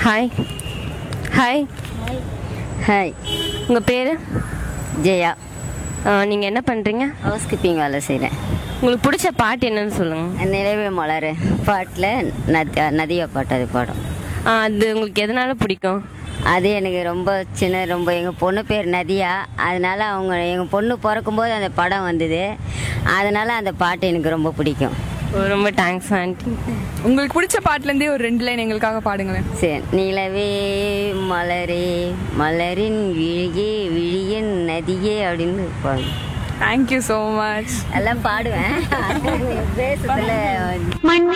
hi hi hi உங்கள் பேர் ஜெயா நீங்கள் என்ன பண்ணுறீங்க ஹவுஸ் கீப்பிங் வேலை செய்கிறேன் உங்களுக்கு பிடிச்ச பாட்டு என்னன்னு சொல்லுங்கள் நிலவே மலர் பாட்டில் நதி நதியா பாட்டு அது பாடம் அது உங்களுக்கு எதனால பிடிக்கும் அது எனக்கு ரொம்ப சின்ன ரொம்ப எங்கள் பொண்ணு பேர் நதியா அதனால அவங்க எங்கள் பொண்ணு பிறக்கும்போது அந்த படம் வந்தது அதனால அந்த பாட்டு எனக்கு ரொம்ப பிடிக்கும் ஓ, ரொம்ப தேங்க்ஸ் ஆண்டி உங்களுக்கு பிடிச்ச பாட்டுல இருந்தே ஒரு ரெண்டு லைன் எங்களுக்காக பாடுங்களேன் சரி நிலவே மலரே மலரின் விழியே விழியின் நதியே அப்படின்னு பாடு தேங்க்யூ ஸோ மச் எல்லாம் பாடுவேன் பேசுறதுல